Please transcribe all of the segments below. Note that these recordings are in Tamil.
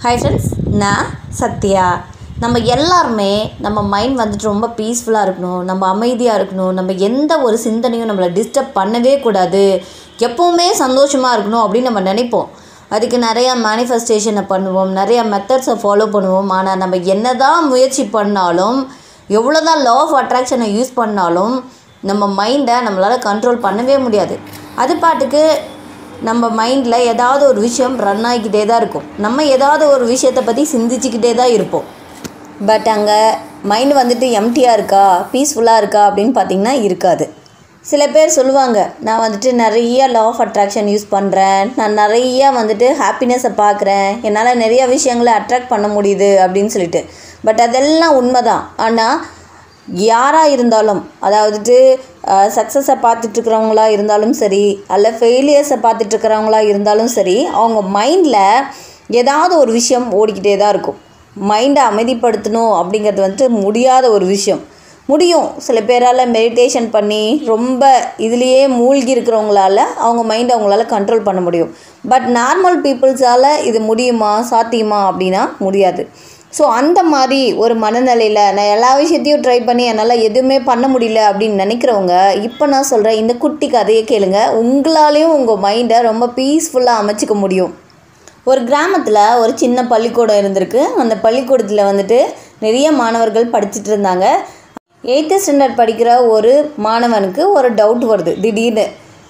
ஹாய் ஃப்ரெண்ட்ஸ் நான் சத்யா நம்ம எல்லாருமே நம்ம மைண்ட் வந்துட்டு ரொம்ப பீஸ்ஃபுல்லாக இருக்கணும் நம்ம அமைதியாக இருக்கணும் நம்ம எந்த ஒரு சிந்தனையும் நம்மளை டிஸ்டர்ப் பண்ணவே கூடாது எப்போவுமே சந்தோஷமாக இருக்கணும் அப்படின்னு நம்ம நினைப்போம் அதுக்கு நிறையா மேனிஃபெஸ்டேஷனை பண்ணுவோம் நிறையா மெத்தட்ஸை ஃபாலோ பண்ணுவோம் ஆனால் நம்ம என்ன தான் முயற்சி பண்ணாலும் எவ்வளோ தான் லா ஆஃப் அட்ராக்ஷனை யூஸ் பண்ணாலும் நம்ம மைண்டை நம்மளால் கண்ட்ரோல் பண்ணவே முடியாது அது பாட்டுக்கு நம்ம மைண்டில் ஏதாவது ஒரு விஷயம் ரன் ஆகிக்கிட்டே தான் இருக்கும் நம்ம ஏதாவது ஒரு விஷயத்தை பற்றி சிந்திச்சுக்கிட்டே தான் இருப்போம் பட் அங்கே மைண்ட் வந்துட்டு எம்டியாக இருக்கா பீஸ்ஃபுல்லாக இருக்கா அப்படின்னு பார்த்தீங்கன்னா இருக்காது சில பேர் சொல்லுவாங்க நான் வந்துட்டு நிறைய லா ஆஃப் அட்ராக்ஷன் யூஸ் பண்ணுறேன் நான் நிறைய வந்துட்டு ஹாப்பினஸை பார்க்குறேன் என்னால் நிறைய விஷயங்களை அட்ராக்ட் பண்ண முடியுது அப்படின்னு சொல்லிட்டு பட் அதெல்லாம் உண்மை தான் ஆனால் யாராக இருந்தாலும் அதாவதுட்டு சக்ஸஸை பார்த்துட்ருக்கிறவங்களா இருந்தாலும் சரி அல்ல ஃபெயிலியர்ஸை பார்த்துட்ருக்கிறவங்களா இருந்தாலும் சரி அவங்க மைண்டில் ஏதாவது ஒரு விஷயம் ஓடிக்கிட்டே தான் இருக்கும் மைண்டை அமைதிப்படுத்தணும் அப்படிங்கிறது வந்துட்டு முடியாத ஒரு விஷயம் முடியும் சில பேரால் மெடிடேஷன் பண்ணி ரொம்ப இதுலேயே மூழ்கி இருக்கிறவங்களால அவங்க மைண்டை அவங்களால கண்ட்ரோல் பண்ண முடியும் பட் நார்மல் பீப்புள்ஸால் இது முடியுமா சாத்தியமா அப்படின்னா முடியாது ஸோ அந்த மாதிரி ஒரு மனநிலையில் நான் எல்லா விஷயத்தையும் ட்ரை பண்ணி என்னால் எதுவுமே பண்ண முடியல அப்படின்னு நினைக்கிறவங்க இப்போ நான் சொல்கிறேன் இந்த குட்டி கதையை கேளுங்க உங்களாலேயும் உங்கள் மைண்டை ரொம்ப பீஸ்ஃபுல்லாக அமைச்சிக்க முடியும் ஒரு கிராமத்தில் ஒரு சின்ன பள்ளிக்கூடம் இருந்திருக்கு அந்த பள்ளிக்கூடத்தில் வந்துட்டு நிறைய மாணவர்கள் படிச்சுட்டு இருந்தாங்க எயித்து ஸ்டாண்டர்ட் படிக்கிற ஒரு மாணவனுக்கு ஒரு டவுட் வருது திடீர்னு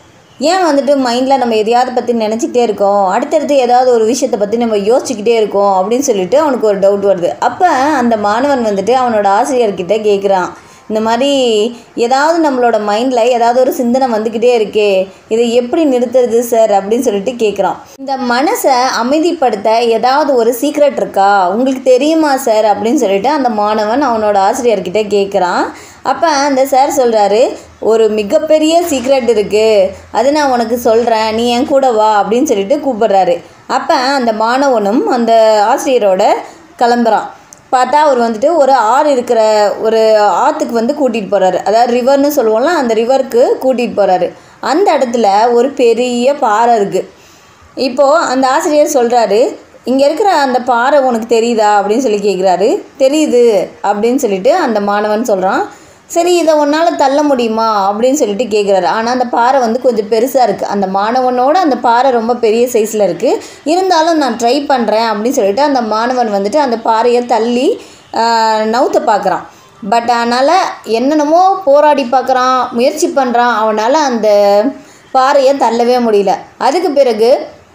ஏன் வந்துட்டு மைண்டில் நம்ம எதையாவது பற்றி நினச்சிக்கிட்டே இருக்கோம் அடுத்தடுத்து ஏதாவது ஒரு விஷயத்தை பற்றி நம்ம யோசிச்சுக்கிட்டே இருக்கோம் அப்படின்னு சொல்லிட்டு அவனுக்கு ஒரு டவுட் வருது அப்போ அந்த மாணவன் வந்துட்டு அவனோட ஆசிரியர்கிட்ட கேட்குறான் இந்த மாதிரி ஏதாவது நம்மளோட மைண்டில் ஏதாவது ஒரு சிந்தனை வந்துக்கிட்டே இருக்கே இதை எப்படி நிறுத்துறது சார் அப்படின்னு சொல்லிட்டு கேட்குறான் இந்த மனசை அமைதிப்படுத்த ஏதாவது ஒரு சீக்ரெட் இருக்கா உங்களுக்கு தெரியுமா சார் அப்படின்னு சொல்லிட்டு அந்த மாணவன் அவனோட ஆசிரியர்கிட்ட கேட்குறான் அப்போ அந்த சார் சொல்கிறாரு ஒரு மிகப்பெரிய சீக்ரெட் இருக்குது அது நான் உனக்கு சொல்கிறேன் நீ என் கூட வா அப்படின்னு சொல்லிட்டு கூப்பிடுறாரு அப்போ அந்த மாணவனும் அந்த ஆசிரியரோட கிளம்புறான் பார்த்தா அவர் வந்துட்டு ஒரு ஆறு இருக்கிற ஒரு ஆற்றுக்கு வந்து கூட்டிகிட்டு போகிறாரு அதாவது ரிவர்னு சொல்லுவோம்ல அந்த ரிவருக்கு கூட்டிகிட்டு போகிறாரு அந்த இடத்துல ஒரு பெரிய பாறை இருக்குது இப்போது அந்த ஆசிரியர் சொல்கிறாரு இங்கே இருக்கிற அந்த பாறை உனக்கு தெரியுதா அப்படின்னு சொல்லி கேட்குறாரு தெரியுது அப்படின்னு சொல்லிட்டு அந்த மாணவன் சொல்கிறான் சரி இதை உன்னால் தள்ள முடியுமா அப்படின்னு சொல்லிட்டு கேட்குறாரு ஆனால் அந்த பாறை வந்து கொஞ்சம் பெருசாக இருக்குது அந்த மாணவனோட அந்த பாறை ரொம்ப பெரிய சைஸில் இருக்குது இருந்தாலும் நான் ட்ரை பண்ணுறேன் அப்படின்னு சொல்லிட்டு அந்த மாணவன் வந்துட்டு அந்த பாறையை தள்ளி நவுத்த பார்க்குறான் பட் அதனால் என்னென்னமோ போராடி பார்க்குறான் முயற்சி பண்ணுறான் அவனால் அந்த பாறையை தள்ளவே முடியல அதுக்கு பிறகு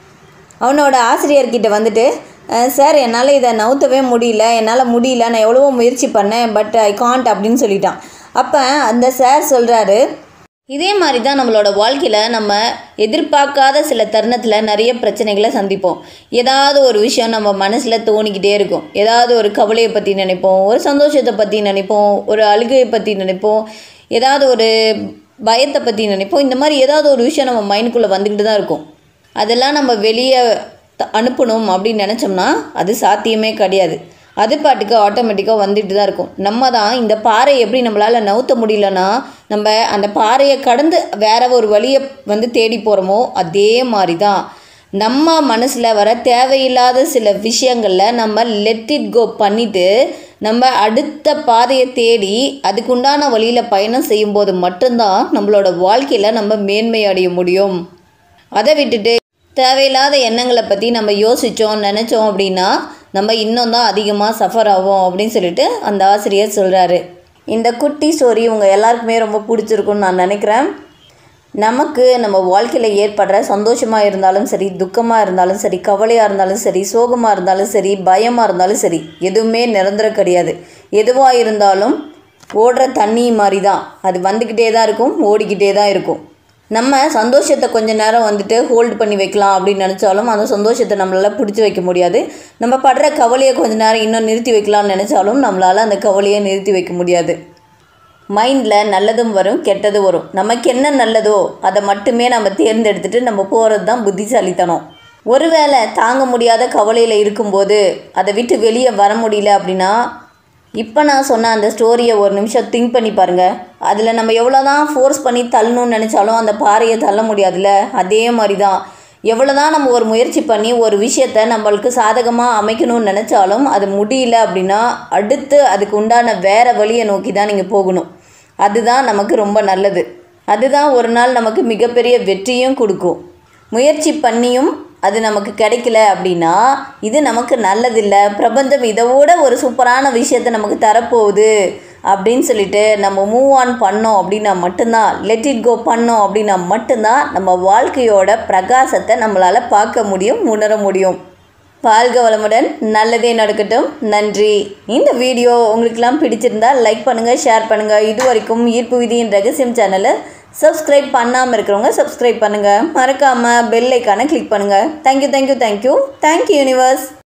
அவனோட ஆசிரியர்கிட்ட வந்துட்டு சார் என்னால் இதை நவுத்தவே முடியல என்னால் முடியல நான் எவ்வளவோ முயற்சி பண்ணேன் பட் ஐ காண்ட் அப்படின்னு சொல்லிட்டான் அப்போ அந்த சார் சொல்கிறாரு இதே மாதிரி தான் நம்மளோட வாழ்க்கையில் நம்ம எதிர்பார்க்காத சில தருணத்தில் நிறைய பிரச்சனைகளை சந்திப்போம் ஏதாவது ஒரு விஷயம் நம்ம மனசில் தோணிக்கிட்டே இருக்கும் ஏதாவது ஒரு கவலையை பற்றி நினைப்போம் ஒரு சந்தோஷத்தை பற்றி நினைப்போம் ஒரு அழுகையை பற்றி நினைப்போம் ஏதாவது ஒரு பயத்தை பற்றி நினைப்போம் இந்த மாதிரி ஏதாவது ஒரு விஷயம் நம்ம மைண்டுக்குள்ளே வந்துக்கிட்டு தான் இருக்கும் அதெல்லாம் நம்ம வெளியே அனுப்பணும் அப்படின்னு நினச்சோம்னா அது சாத்தியமே கிடையாது அது பாட்டுக்கு ஆட்டோமேட்டிக்காக வந்துட்டு தான் இருக்கும் நம்ம தான் இந்த பாறையை எப்படி நம்மளால் நவுத்த முடியலன்னா நம்ம அந்த பாறையை கடந்து வேற ஒரு வழியை வந்து தேடி போகிறோமோ அதே மாதிரி தான் நம்ம மனசில் வர தேவையில்லாத சில விஷயங்களில் நம்ம லெட் இட் கோ பண்ணிவிட்டு நம்ம அடுத்த பாதையை தேடி அதுக்குண்டான வழியில் பயணம் செய்யும்போது மட்டும்தான் நம்மளோட வாழ்க்கையில் நம்ம மேன்மை அடைய முடியும் அதை விட்டுட்டு தேவையில்லாத எண்ணங்களை பற்றி நம்ம யோசித்தோம் நினச்சோம் அப்படின்னா நம்ம இன்னும் தான் அதிகமாக சஃபர் ஆகும் அப்படின்னு சொல்லிட்டு அந்த ஆசிரியர் சொல்கிறாரு இந்த குட்டி ஸ்டோரி உங்கள் எல்லாருக்குமே ரொம்ப பிடிச்சிருக்குன்னு நான் நினைக்கிறேன் நமக்கு நம்ம வாழ்க்கையில் ஏற்படுற சந்தோஷமாக இருந்தாலும் சரி துக்கமாக இருந்தாலும் சரி கவலையாக இருந்தாலும் சரி சோகமாக இருந்தாலும் சரி பயமாக இருந்தாலும் சரி எதுவுமே நிரந்தரம் கிடையாது எதுவாக இருந்தாலும் ஓடுற தண்ணி மாதிரி தான் அது வந்துக்கிட்டே தான் இருக்கும் ஓடிக்கிட்டே தான் இருக்கும் நம்ம சந்தோஷத்தை கொஞ்ச நேரம் வந்துட்டு ஹோல்டு பண்ணி வைக்கலாம் அப்படின்னு நினச்சாலும் அந்த சந்தோஷத்தை நம்மளால் பிடிச்சி வைக்க முடியாது நம்ம படுற கவலையை கொஞ்ச நேரம் இன்னும் நிறுத்தி வைக்கலாம்னு நினச்சாலும் நம்மளால் அந்த கவலையை நிறுத்தி வைக்க முடியாது மைண்டில் நல்லதும் வரும் கெட்டதும் வரும் நமக்கு என்ன நல்லதோ அதை மட்டுமே நம்ம தேர்ந்தெடுத்துட்டு நம்ம போகிறது தான் புத்திசாலித்தனம் ஒருவேளை தாங்க முடியாத கவலையில் இருக்கும்போது அதை விட்டு வெளியே வர முடியல அப்படின்னா இப்போ நான் சொன்ன அந்த ஸ்டோரியை ஒரு நிமிஷம் திங்க் பண்ணி பாருங்கள் அதில் நம்ம எவ்வளோ தான் ஃபோர்ஸ் பண்ணி தள்ளணும்னு நினச்சாலும் அந்த பாறையை தள்ள முடியாதுல்ல அதே மாதிரி தான் எவ்வளோதான் நம்ம ஒரு முயற்சி பண்ணி ஒரு விஷயத்த நம்மளுக்கு சாதகமாக அமைக்கணும்னு நினச்சாலும் அது முடியல அப்படின்னா அடுத்து அதுக்கு உண்டான வேறு வழியை நோக்கி தான் நீங்கள் போகணும் அதுதான் நமக்கு ரொம்ப நல்லது அதுதான் ஒரு நாள் நமக்கு மிகப்பெரிய வெற்றியும் கொடுக்கும் முயற்சி பண்ணியும் அது நமக்கு கிடைக்கல அப்படின்னா இது நமக்கு நல்லதில்லை பிரபஞ்சம் இதோட ஒரு சூப்பரான விஷயத்தை நமக்கு தரப்போகுது அப்படின்னு சொல்லிட்டு நம்ம மூவ் ஆன் பண்ணோம் அப்படின்னா மட்டும்தான் லெட் இட் கோ பண்ணோம் அப்படின்னா மட்டும்தான் நம்ம வாழ்க்கையோட பிரகாசத்தை நம்மளால் பார்க்க முடியும் உணர முடியும் வாழ்க வளமுடன் நல்லதே நடக்கட்டும் நன்றி இந்த வீடியோ உங்களுக்கெல்லாம் பிடிச்சிருந்தா லைக் பண்ணுங்கள் ஷேர் பண்ணுங்கள் இது வரைக்கும் ஈர்ப்பு விதியின் ரகசியம் சேனலை சப்ஸ்கிரைப் பண்ணாமல் இருக்கிறவங்க சப்ஸ்கிரைப் பண்ணுங்கள் மறக்காமல் பெல் ஐக்கானை கிளிக் பண்ணுங்கள் thank you thank you thank you thank you universe